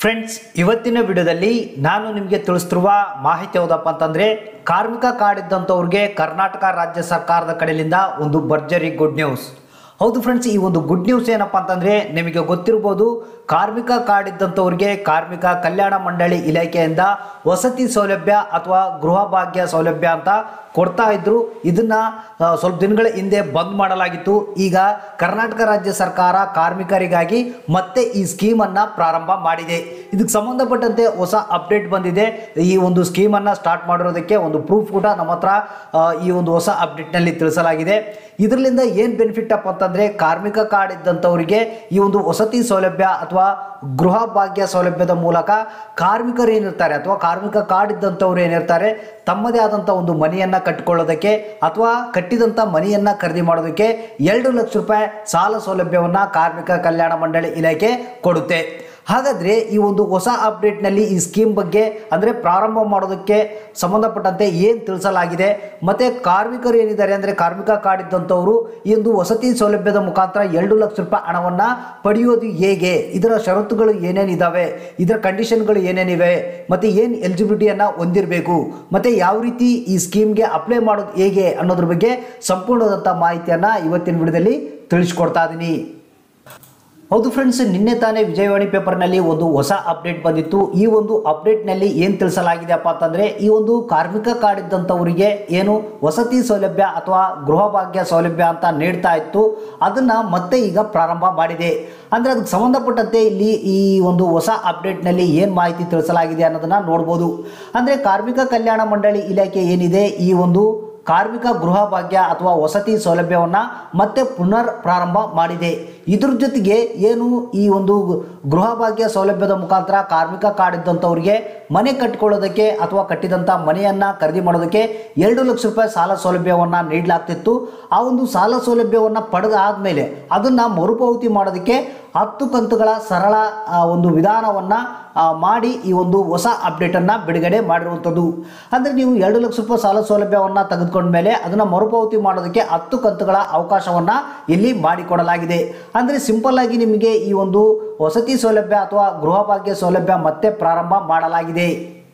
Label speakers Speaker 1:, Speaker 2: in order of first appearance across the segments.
Speaker 1: friends ಇವತ್ತಿನ ವಿಡಿಯೋದಲ್ಲಿ ನಾನು ನಿಮಗೆ ತಿಳಿಸ್ತಿರುವ ಮಾಹಿತಿ ಯಾವುದಪ್ಪ ಅಂತಂದ್ರೆ ಕಾರ್ಮಿಕ ಕಾರ್ಡ್ ಇದ್ದಂಥವ್ರಿಗೆ ಕರ್ನಾಟಕ ರಾಜ್ಯ ಸರ್ಕಾರದ ಕಡೆಯಿಂದ ಒಂದು ಭರ್ಜರಿ ಗುಡ್ ನ್ಯೂಸ್ ಹೌದು ಫ್ರೆಂಡ್ಸ್ ಈ ಒಂದು ಗುಡ್ ನ್ಯೂಸ್ ಏನಪ್ಪ ಅಂತಂದ್ರೆ ನಿಮಗೆ ಗೊತ್ತಿರ್ಬೋದು ಕಾರ್ಮಿಕ ಕಾರ್ಡ್ ಇದ್ದಂಥವ್ರಿಗೆ ಕಾರ್ಮಿಕ ಕಲ್ಯಾಣ ಮಂಡಳಿ ಇಲಾಖೆಯಿಂದ ವಸತಿ ಸೌಲಭ್ಯ ಅಥವಾ ಗೃಹ ಭಾಗ್ಯ ಸೌಲಭ್ಯ ಅಂತ ಕೊಡ್ತಾ ಇದ್ರು ಇದನ್ನ ಆ, ಸ್ವಲ್ಪ ದಿನಗಳ ಹಿಂದೆ ಬಂದ್ ಮಾಡಲಾಗಿತ್ತು ಈಗ ಕರ್ನಾಟಕ ರಾಜ್ಯ ಸರ್ಕಾರ ಕಾರ್ಮಿಕರಿಗಾಗಿ ಮತ್ತೆ ಈ ಸ್ಕೀಮ್ ಅನ್ನ ಪ್ರಾರಂಭ ಮಾಡಿದೆ ಇದಕ್ಕೆ ಸಂಬಂಧಪಟ್ಟಂತೆ ಹೊಸ ಅಪ್ಡೇಟ್ ಬಂದಿದೆ ಈ ಒಂದು ಸ್ಕೀಮ್ ಅನ್ನ ಸ್ಟಾರ್ಟ್ ಮಾಡಿರೋದಕ್ಕೆ ಒಂದು ಪ್ರೂಫ್ ಕೂಡ ನಮ್ಮ ಹತ್ರ ಆ, ಈ ಒಂದು ಹೊಸ ಅಪ್ಡೇಟ್ ನಲ್ಲಿ ತಿಳಿಸಲಾಗಿದೆ ಇದರಿಂದ ಏನ್ ಬೆನಿಫಿಟ್ ಅಪ್ಪ ಅಂತಂದ್ರೆ ಕಾರ್ಮಿಕ ಕಾರ್ಡ್ ಇದ್ದಂಥವರಿಗೆ ಈ ಒಂದು ವಸತಿ ಸೌಲಭ್ಯ ಅಥವಾ ಗೃಹ ಭಾಗ್ಯ ಸೌಲಭ್ಯದ ಮೂಲಕ ಕಾರ್ಮಿಕರು ಏನಿರ್ತಾರೆ ಅಥವಾ ಕಾರ್ಮಿಕ ಕಾರ್ಡ್ ಇದ್ದಂಥವ್ರು ಏನಿರ್ತಾರೆ ತಮ್ಮದೇ ಆದಂಥ ಒಂದು ಮನೆಯನ್ನ ಕಟ್ಟಿಕೊಳ್ಳೋದಕ್ಕೆ ಅಥವಾ ಕಟ್ಟಿದಂಥ ಮನೆಯನ್ನ ಖರೀದಿ ಮಾಡೋದಕ್ಕೆ ಎರಡು ಲಕ್ಷ ರೂಪಾಯಿ ಸಾಲ ಸೌಲಭ್ಯವನ್ನ ಕಾರ್ಮಿಕ ಕಲ್ಯಾಣ ಮಂಡಳಿ ಇಲಾಖೆ ಕೊಡುತ್ತೆ ಹಾಗಾದ್ರೆ ಈ ಒಂದು ಹೊಸ ಅಪ್ಡೇಟ್ನಲ್ಲಿ ಈ ಸ್ಕೀಮ್ ಬಗ್ಗೆ ಅಂದರೆ ಪ್ರಾರಂಭ ಮಾಡೋದಕ್ಕೆ ಸಂಬಂಧಪಟ್ಟಂತೆ ಏನು ತಿಳಿಸಲಾಗಿದೆ ಮತ್ತೆ ಕಾರ್ಮಿಕರು ಏನಿದ್ದಾರೆ ಅಂದರೆ ಕಾರ್ಮಿಕ ಕಾರ್ಡ್ ಇದ್ದಂಥವರು ಈ ಒಂದು ವಸತಿ ಸೌಲಭ್ಯದ ಮುಖಾಂತರ ಎರಡು ಲಕ್ಷ ರೂಪಾಯಿ ಹಣವನ್ನು ಪಡೆಯೋದು ಹೇಗೆ ಇದರ ಷರತ್ತುಗಳು ಏನೇನಿದ್ದಾವೆ ಇದರ ಕಂಡೀಷನ್ಗಳು ಏನೇನಿವೆ ಮತ್ತೆ ಏನು ಎಲಿಜಿಬಿಲಿಟಿಯನ್ನು ಹೊಂದಿರಬೇಕು ಮತ್ತೆ ಯಾವ ರೀತಿ ಈ ಸ್ಕೀಮ್ಗೆ ಅಪ್ಲೈ ಮಾಡೋದು ಹೇಗೆ ಅನ್ನೋದ್ರ ಬಗ್ಗೆ ಸಂಪೂರ್ಣವಾದಂಥ ಮಾಹಿತಿಯನ್ನು ಇವತ್ತಿನ ವಿಡಿಯೋದಲ್ಲಿ ತಿಳಿಸ್ಕೊಡ್ತಾ ಇದ್ದೀನಿ ಹೌದು ಫ್ರೆಂಡ್ಸ್ ನಿನ್ನೆ ತಾನೇ ವಿಜಯವಾಣಿ ಪೇಪರ್ನಲ್ಲಿ ಒಂದು ಹೊಸ ಅಪ್ಡೇಟ್ ಬಂದಿತ್ತು ಈ ಒಂದು ಅಪ್ಡೇಟ್ನಲ್ಲಿ ಏನು ತಿಳಿಸಲಾಗಿದೆಯಪ್ಪ ಅಂತಂದರೆ ಈ ಒಂದು ಕಾರ್ಮಿಕ ಕಾರ್ಡ್ ಇದ್ದಂಥವರಿಗೆ ಏನು ವಸತಿ ಸೌಲಭ್ಯ ಅಥವಾ ಗೃಹ ಭಾಗ್ಯ ಸೌಲಭ್ಯ ಅಂತ ನೀಡ್ತಾ ಇತ್ತು ಅದನ್ನು ಮತ್ತೆ ಈಗ ಪ್ರಾರಂಭ ಮಾಡಿದೆ ಅಂದರೆ ಅದಕ್ಕೆ ಸಂಬಂಧಪಟ್ಟಂತೆ ಇಲ್ಲಿ ಈ ಒಂದು ಹೊಸ ಅಪ್ಡೇಟ್ನಲ್ಲಿ ಏನು ಮಾಹಿತಿ ತಿಳಿಸಲಾಗಿದೆ ಅನ್ನೋದನ್ನು ನೋಡ್ಬೋದು ಅಂದರೆ ಕಾರ್ಮಿಕ ಕಲ್ಯಾಣ ಮಂಡಳಿ ಇಲಾಖೆ ಏನಿದೆ ಈ ಒಂದು ಕಾರ್ಮಿಕ ಗೃಹ ಭಾಗ್ಯ ಅಥವಾ ವಸತಿ ಸೌಲಭ್ಯವನ್ನು ಮತ್ತೆ ಪುನರ್ ಪ್ರಾರಂಭ ಮಾಡಿದೆ ಇದ್ರ ಜೊತೆಗೆ ಏನು ಈ ಒಂದು ಗೃಹ ಭಾಗ್ಯ ಸೌಲಭ್ಯದ ಮುಖಾಂತರ ಕಾರ್ಮಿಕ ಕಾರ್ಡ್ ಇದ್ದಂಥವ್ರಿಗೆ ಮನೆ ಕಟ್ಟಿಕೊಳ್ಳೋದಕ್ಕೆ ಅಥವಾ ಕಟ್ಟಿದಂಥ ಮನೆಯನ್ನು ಖರೀದಿ ಮಾಡೋದಕ್ಕೆ ಎರಡು ಲಕ್ಷ ರೂಪಾಯಿ ಸಾಲ ಸೌಲಭ್ಯವನ್ನು ನೀಡಲಾಗ್ತಿತ್ತು ಆ ಒಂದು ಸಾಲ ಸೌಲಭ್ಯವನ್ನು ಪಡೆದಾದ್ಮೇಲೆ ಅದನ್ನು ಮರುಪಾವತಿ ಮಾಡೋದಕ್ಕೆ ಹತ್ತು ಕಂತುಗಳ ಸರಳ ಆ, ಒಂದು ವಿಧಾನವನ್ನು ಮಾಡಿ ಈ ಒಂದು ಹೊಸ ಅಪ್ಡೇಟನ್ನು ಬಿಡುಗಡೆ ಮಾಡಿರುವಂಥದ್ದು ಅಂದರೆ ನೀವು ಎರಡು ಲಕ್ಷ ರೂಪಾಯಿ ಸಾಲ ಸೌಲಭ್ಯವನ್ನು ತೆಗೆದುಕೊಂಡ ಮೇಲೆ ಅದನ್ನು ಮರುಪಾವತಿ ಮಾಡೋದಕ್ಕೆ ಹತ್ತು ಕಂತುಗಳ ಅವಕಾಶವನ್ನು ಇಲ್ಲಿ ಮಾಡಿಕೊಡಲಾಗಿದೆ ಅಂದರೆ ಸಿಂಪಲ್ ಆಗಿ ನಿಮಗೆ ಈ ಒಂದು ವಸತಿ ಸೌಲಭ್ಯ ಅಥವಾ ಗೃಹ ಭಾಗ್ಯ ಸೌಲಭ್ಯ ಮತ್ತೆ ಪ್ರಾರಂಭ ಮಾಡಲಾಗಿದೆ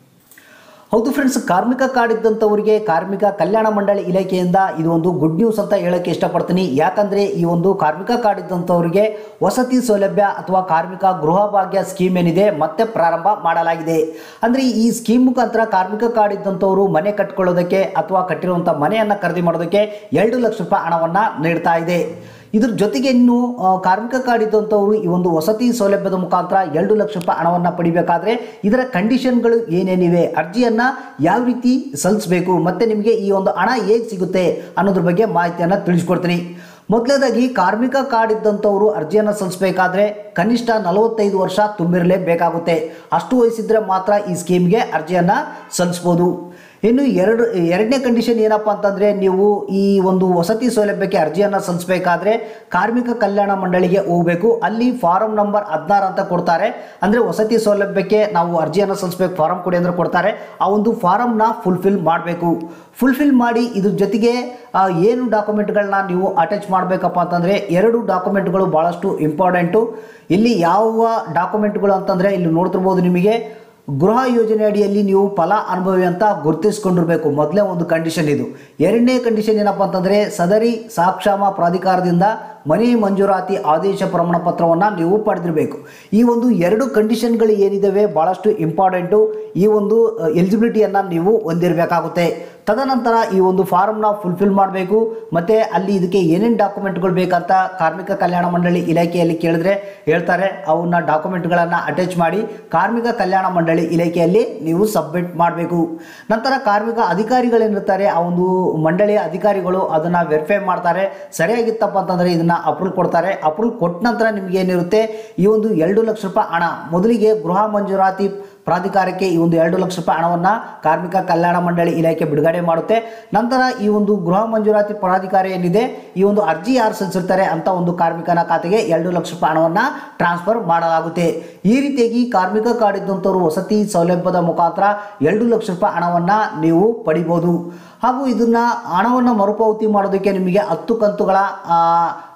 Speaker 1: ಹೌದು ಫ್ರೆಂಡ್ಸ್ ಕಾರ್ಮಿಕ ಕಾರ್ಡ್ ಇದ್ದಂಥವರಿಗೆ ಕಾರ್ಮಿಕ ಕಲ್ಯಾಣ ಮಂಡಳಿ ಇಲಾಖೆಯಿಂದ ಇದು ಒಂದು ಗುಡ್ ನ್ಯೂಸ್ ಅಂತ ಹೇಳಕ್ಕೆ ಇಷ್ಟಪಡ್ತೀನಿ ಯಾಕಂದರೆ ಈ ಒಂದು ಕಾರ್ಮಿಕ ಕಾರ್ಡ್ ಇದ್ದಂಥವರಿಗೆ ವಸತಿ ಸೌಲಭ್ಯ ಅಥವಾ ಕಾರ್ಮಿಕ ಗೃಹ ಭಾಗ್ಯ ಸ್ಕೀಮ್ ಏನಿದೆ ಮತ್ತೆ ಪ್ರಾರಂಭ ಮಾಡಲಾಗಿದೆ ಅಂದರೆ ಈ ಸ್ಕೀಮ್ ಮುಖಾಂತರ ಕಾರ್ಮಿಕ ಕಾರ್ಡ್ ಇದ್ದಂಥವರು ಮನೆ ಕಟ್ಕೊಳ್ಳೋದಕ್ಕೆ ಅಥವಾ ಕಟ್ಟಿರುವಂಥ ಮನೆಯನ್ನು ಖರೀದಿ ಮಾಡೋದಕ್ಕೆ ಎರಡು ಲಕ್ಷ ರೂಪಾಯಿ ಹಣವನ್ನು ನೀಡ್ತಾ ಇದೆ ಇದ್ರ ಜೊತೆಗೆ ಇನ್ನು ಆ, ಕಾರ್ಮಿಕ ಕಾರ್ಡ್ ಇದ್ದಂಥವರು ಈ ಒಂದು ವಸತಿ ಸೌಲಭ್ಯದ ಮುಖಾಂತರ ಎರಡು ಲಕ್ಷ ರೂಪಾಯಿ ಹಣವನ್ನು ಪಡಿಬೇಕಾದ್ರೆ ಇದರ ಕಂಡೀಷನ್ಗಳು ಏನೇನಿವೆ ಅರ್ಜಿಯನ್ನು ಯಾವ ರೀತಿ ಸಲ್ಲಿಸಬೇಕು ಮತ್ತು ನಿಮಗೆ ಈ ಒಂದು ಹಣ ಹೇಗೆ ಸಿಗುತ್ತೆ ಅನ್ನೋದ್ರ ಬಗ್ಗೆ ಮಾಹಿತಿಯನ್ನು ತಿಳಿಸ್ಕೊಡ್ತೀನಿ ಮೊದಲನೇದಾಗಿ ಕಾರ್ಮಿಕ ಕಾರ್ಡ್ ಇದ್ದಂಥವರು ಅರ್ಜಿಯನ್ನು ಸಲ್ಲಿಸಬೇಕಾದ್ರೆ ಕನಿಷ್ಠ ನಲವತ್ತೈದು ವರ್ಷ ತುಂಬಿರಲೇಬೇಕಾಗುತ್ತೆ ಅಷ್ಟು ವಯಸ್ಸಿದ್ರೆ ಮಾತ್ರ ಈ ಸ್ಕೀಮ್ಗೆ ಅರ್ಜಿಯನ್ನು ಸಲ್ಲಿಸ್ಬೋದು ಇನ್ನು ಎರಡು ಎರಡನೇ ಕಂಡೀಷನ್ ಏನಪ್ಪ ಅಂತಂದರೆ ನೀವು ಈ ಒಂದು ವಸತಿ ಸೌಲಭ್ಯಕ್ಕೆ ಅರ್ಜಿಯನ್ನು ಸಲ್ಲಿಸಬೇಕಾದ್ರೆ ಕಾರ್ಮಿಕ ಕಲ್ಯಾಣ ಮಂಡಳಿಗೆ ಹೋಗಬೇಕು ಅಲ್ಲಿ ಫಾರಂ ನಂಬರ್ ಹದಿನಾರು ಅಂತ ಕೊಡ್ತಾರೆ ಅಂದರೆ ವಸತಿ ಸೌಲಭ್ಯಕ್ಕೆ ನಾವು ಅರ್ಜಿಯನ್ನು ಸಲ್ಲಿಸಬೇಕು ಫಾರಂ ಕೊಡಿ ಅಂದರೆ ಕೊಡ್ತಾರೆ ಆ ಒಂದು ಫಾರಮ್ನ ಫುಲ್ಫಿಲ್ ಮಾಡಬೇಕು ಫುಲ್ಫಿಲ್ ಮಾಡಿ ಇದ್ರ ಜೊತೆಗೆ ಆ, ಏನು ಡಾಕ್ಯುಮೆಂಟ್ಗಳನ್ನ ನೀವು ಅಟ್ಯಾಚ್ ಮಾಡಬೇಕಪ್ಪ ಅಂತಂದರೆ ಎರಡು ಡಾಕ್ಯುಮೆಂಟ್ಗಳು ಭಾಳಷ್ಟು ಇಂಪಾರ್ಟೆಂಟು ಇಲ್ಲಿ ಯಾವ ಡಾಕ್ಯುಮೆಂಟ್ಗಳು ಅಂತಂದರೆ ಇಲ್ಲಿ ನೋಡ್ತಿರ್ಬೋದು ನಿಮಗೆ ಗೃಹ ಯೋಜನೆ ಅಡಿಯಲ್ಲಿ ನೀವು ಫಲ ಅನುಭವಿ ಅಂತ ಗುರುತಿಸ್ಕೊಂಡಿರಬೇಕು ಮೊದಲೇ ಒಂದು ಕಂಡೀಷನ್ ಇದು ಎರಡನೇ ಕಂಡೀಷನ್ ಏನಪ್ಪ ಅಂತಂದರೆ ಸದರಿ ಸಾಕ್ಷಾಮ ಪ್ರಾಧಿಕಾರದಿಂದ ಮನೆ ಮಂಜೂರಾತಿ ಆದೇಶ ಪ್ರಮಾಣ ಪತ್ರವನ್ನು ನೀವು ಪಡೆದಿರಬೇಕು ಈ ಒಂದು ಎರಡು ಕಂಡೀಷನ್ಗಳು ಏನಿದ್ದಾವೆ ಭಾಳಷ್ಟು ಇಂಪಾರ್ಟೆಂಟು ಈ ಒಂದು ಎಲಿಜಿಬಿಲಿಟಿಯನ್ನು ನೀವು ಹೊಂದಿರಬೇಕಾಗುತ್ತೆ ತದನಂತರ ಈ ಒಂದು ಫಾರ್ಮ್ನ ಫುಲ್ಫಿಲ್ ಮಾಡಬೇಕು ಮತ್ತು ಅಲ್ಲಿ ಇದಕ್ಕೆ ಏನೇನು ಡಾಕ್ಯುಮೆಂಟ್ಗಳು ಬೇಕಂತ ಕಾರ್ಮಿಕ ಕಲ್ಯಾಣ ಮಂಡಳಿ ಇಲಾಖೆಯಲ್ಲಿ ಕೇಳಿದ್ರೆ ಹೇಳ್ತಾರೆ ಅವನ್ನ ಡಾಕ್ಯುಮೆಂಟ್ಗಳನ್ನು ಅಟ್ಯಾಚ್ ಮಾಡಿ ಕಾರ್ಮಿಕ ಕಲ್ಯಾಣ ಮಂಡಳಿ ಇಲಾಖೆಯಲ್ಲಿ ನೀವು ಸಬ್ಮಿಟ್ ಮಾಡಬೇಕು ನಂತರ ಕಾರ್ಮಿಕ ಅಧಿಕಾರಿಗಳೇನಿರ್ತಾರೆ ಆ ಒಂದು ಮಂಡಳಿಯ ಅಧಿಕಾರಿಗಳು ಅದನ್ನು ವೆರಿಫೈ ಮಾಡ್ತಾರೆ ಸರಿಯಾಗಿತ್ತಪ್ಪ ಅಂತಂದರೆ ಇದನ್ನು ಅಪ್ರೂವ್ ಕೊಡ್ತಾರೆ ಅಪ್ರೂವ್ ಕೊಟ್ಟ ನಂತರ ನಿಮ್ಗೆ ಏನಿರುತ್ತೆ ಈ ಒಂದು ಎರಡು ಲಕ್ಷ ರೂಪಾಯಿ ಹಣ ಮೊದಲಿಗೆ ಗೃಹ ಮಂಜೂರಾತಿ ಪ್ರಾಧಿಕಾರಕ್ಕೆ ಈ ಒಂದು ಎರಡು ಲಕ್ಷ ರೂಪಾಯಿ ಹಣವನ್ನು ಕಾರ್ಮಿಕ ಕಲ್ಯಾಣ ಮಂಡಳಿ ಇಲಾಖೆ ಬಿಡುಗಡೆ ಮಾಡುತ್ತೆ ನಂತರ ಈ ಒಂದು ಗೃಹ ಮಂಜೂರಾತಿ ಪ್ರಾಧಿಕಾರ ಏನಿದೆ ಈ ಒಂದು ಅರ್ಜಿ ಯಾರು ಸಲ್ಲಿಸಿರ್ತಾರೆ ಅಂತ ಒಂದು ಕಾರ್ಮಿಕನ ಖಾತೆಗೆ ಎರಡು ಲಕ್ಷ ರೂಪಾಯಿ ಹಣವನ್ನು ಟ್ರಾನ್ಸ್ಫರ್ ಮಾಡಲಾಗುತ್ತೆ ಈ ರೀತಿಯಾಗಿ ಕಾರ್ಮಿಕ ಕಾರ್ಡ್ ಇದ್ದಂಥವ್ರು ವಸತಿ ಸೌಲಭ್ಯದ ಮುಖಾಂತರ ಎರಡು ಲಕ್ಷ ರೂಪಾಯಿ ಹಣವನ್ನು ನೀವು ಪಡಿಬೋದು ಹಾಗೂ ಇದನ್ನ ಹಣವನ್ನು ಮರುಪಾವತಿ ಮಾಡೋದಕ್ಕೆ ನಿಮಗೆ ಹತ್ತು ಕಂತುಗಳ ಆ,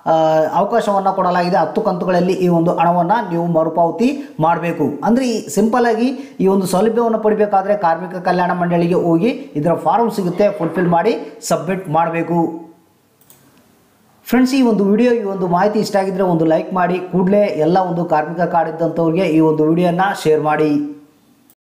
Speaker 1: ಅವಕಾಶವನ್ನು ಕೊಡಲಾಗಿದೆ ಹತ್ತು ಕಂತುಗಳಲ್ಲಿ ಈ ಒಂದು ಹಣವನ್ನು ನೀವು ಮರುಪಾವತಿ ಮಾಡಬೇಕು ಅಂದರೆ ಈ ಸಿಂಪಲ್ ಆಗಿ ಈ ಒಂದು ಸೌಲಭ್ಯವನ್ನು ಪಡಿಬೇಕಾದ್ರೆ ಕಾರ್ಮಿಕ ಕಲ್ಯಾಣ ಮಂಡಳಿಗೆ ಹೋಗಿ ಇದರ ಫಾರ್ಮ್ ಸಿಗುತ್ತೆ ಫುಲ್ಫಿಲ್ ಮಾಡಿ ಸಬ್ಮಿಟ್ ಮಾಡಬೇಕು ಫ್ರೆಂಡ್ಸ್ ಈ ಒಂದು ವಿಡಿಯೋ ಈ ಒಂದು ಮಾಹಿತಿ ಇಷ್ಟ ಆಗಿದ್ರೆ ಒಂದು ಲೈಕ್ ಮಾಡಿ ಕೂಡಲೇ ಎಲ್ಲ ಒಂದು ಕಾರ್ಮಿಕ ಕಾರ್ಡ್ ಇದ್ದಂಥವ್ರಿಗೆ ಈ ಒಂದು ವಿಡಿಯೋನ ಶೇರ್ ಮಾಡಿ